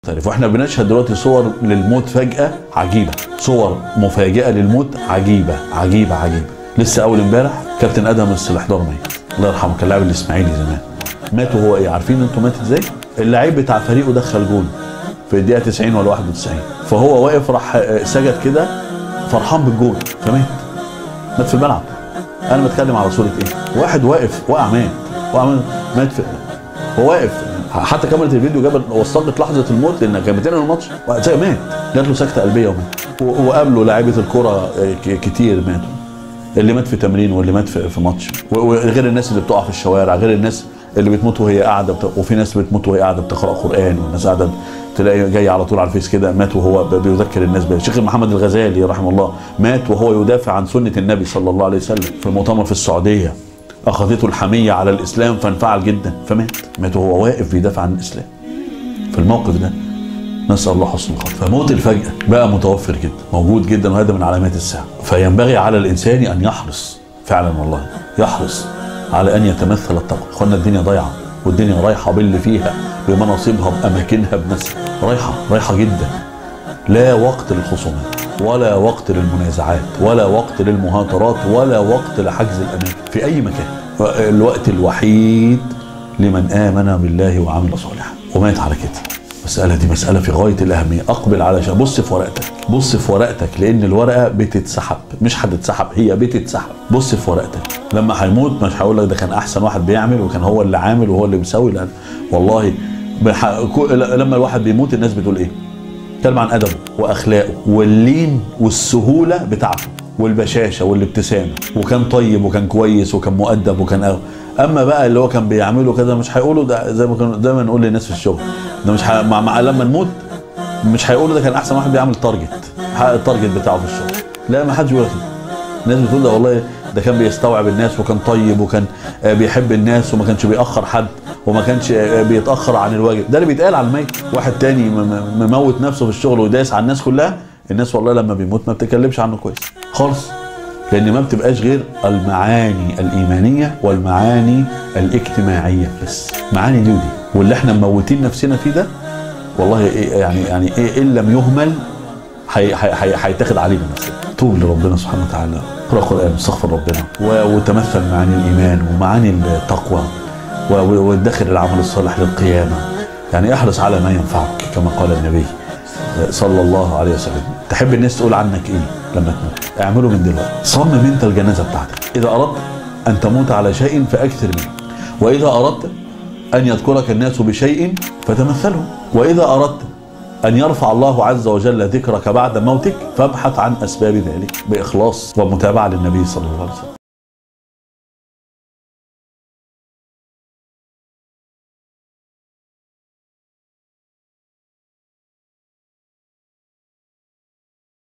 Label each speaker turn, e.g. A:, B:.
A: مختلف واحنا بنشهد دلوقتي صور للموت فجأة عجيبة صور مفاجئة للموت عجيبة عجيبة عجيبة لسه اول امبارح كابتن ادم السلحدار ميت الله يرحمه كان لاعب الاسماعيلي زمان مات وهو ايه عارفين انتوا مات ازاي اللعيب بتاع فريقه دخل جول في الدقيقه 90 ولا 91 فهو واقف راح سجد كده فرحان بالجول فمات مات في الملعب انا بتكلم على صوره ايه واحد واقف وقع مات وقع مات, مات في هو واقف حتى كاميرا الفيديو جابت وثقت لحظه الموت لان كان بتنقل الماتش مات جات له سكته قلبيه ومات وقابله لاعيبه الكوره كتير ماتوا اللي مات في تمرين واللي مات في, في ماتش وغير الناس اللي بتقع في الشوارع غير الناس اللي بتموت وهي قاعده بت... وفي ناس بتموت وهي قاعده بتقرا قران والناس قاعده تلاقي جاي على طول على الفيس كده مات وهو بيذكر الناس بيه الشيخ محمد الغزالي رحمه الله مات وهو يدافع عن سنه النبي صلى الله عليه وسلم في مؤتمر في السعوديه اخذته الحميه على الاسلام فانفعل جدا فمات مات وهو واقف بيدافع عن الاسلام في الموقف ده نسال الله حسن الخاتمه فموت الفجاه بقى متوفر جدا موجود جدا وهذا من علامات الساعه فينبغي على الانسان ان يحرص فعلا والله يحرص على ان يتمثل التقوى اخوانا الدنيا ضايعه والدنيا رايحه باللي فيها بمناصبها باماكنها بناسها رايحه رايحه جدا لا وقت للخصومات ولا وقت للمنازعات ولا وقت للمهاترات ولا وقت لحجز الاماكن في اي مكان الوقت الوحيد لمن امن بالله وعمل صالحا ومات على كده المسألة دي مسألة في غاية الأهمية أقبل على شيء بص في ورقتك بص في ورقتك لأن الورقة بتتسحب مش هتتسحب هي بتتسحب بص في ورقتك لما هيموت مش هقول لك ده كان أحسن واحد بيعمل وكان هو اللي عامل وهو اللي بيسوي لا والله بح... لما الواحد بيموت الناس بتقول إيه؟ اتكلم عن أدبه وأخلاقه واللين والسهولة بتاعته والبشاشه والابتسامه وكان طيب وكان كويس وكان مؤدب وكان أو. اما بقى اللي هو كان بيعمله كده مش هيقولوا ده زي ما كنا دايما نقول للناس في الشغل ده مش ح... مع... مع لما نموت مش هيقولوا ده كان احسن واحد بيعمل تارجت حقق التارجت بتاعه في الشغل لا ما حدش بيقول كده الناس بتقول ده والله ده كان بيستوعب الناس وكان طيب وكان بيحب الناس وما كانش بيأخر حد وما كانش بيتأخر عن الواجب ده اللي بيتقال على الميت واحد تاني مموت نفسه في الشغل ودايس على الناس كلها الناس والله لما بيموت ما بتتكلمش عنه كويس خالص لان ما بتبقاش غير المعاني الايمانيه والمعاني الاجتماعيه بس معاني دي ودي واللي احنا مموتين نفسنا فيه ده والله إيه يعني يعني إيه ان لم يهمل هيتاخد علينا نفسنا توب لربنا سبحانه وتعالى اقرا قران واستغفر ربنا وتمثل معاني الايمان ومعاني التقوى وادخر العمل الصالح للقيامه يعني احرص على ما ينفعك كما قال النبي صلى الله عليه وسلم تحب الناس تقول عنك ايه لما تموت اعمله من دلوقتي صمم انت الجنازه بتاعتك اذا اردت ان تموت على شيء فاكثر منه واذا اردت ان يذكرك الناس بشيء فتمثله واذا اردت ان يرفع الله عز وجل ذكرك بعد موتك فابحث عن اسباب ذلك باخلاص ومتابعه للنبي صلى الله عليه وسلم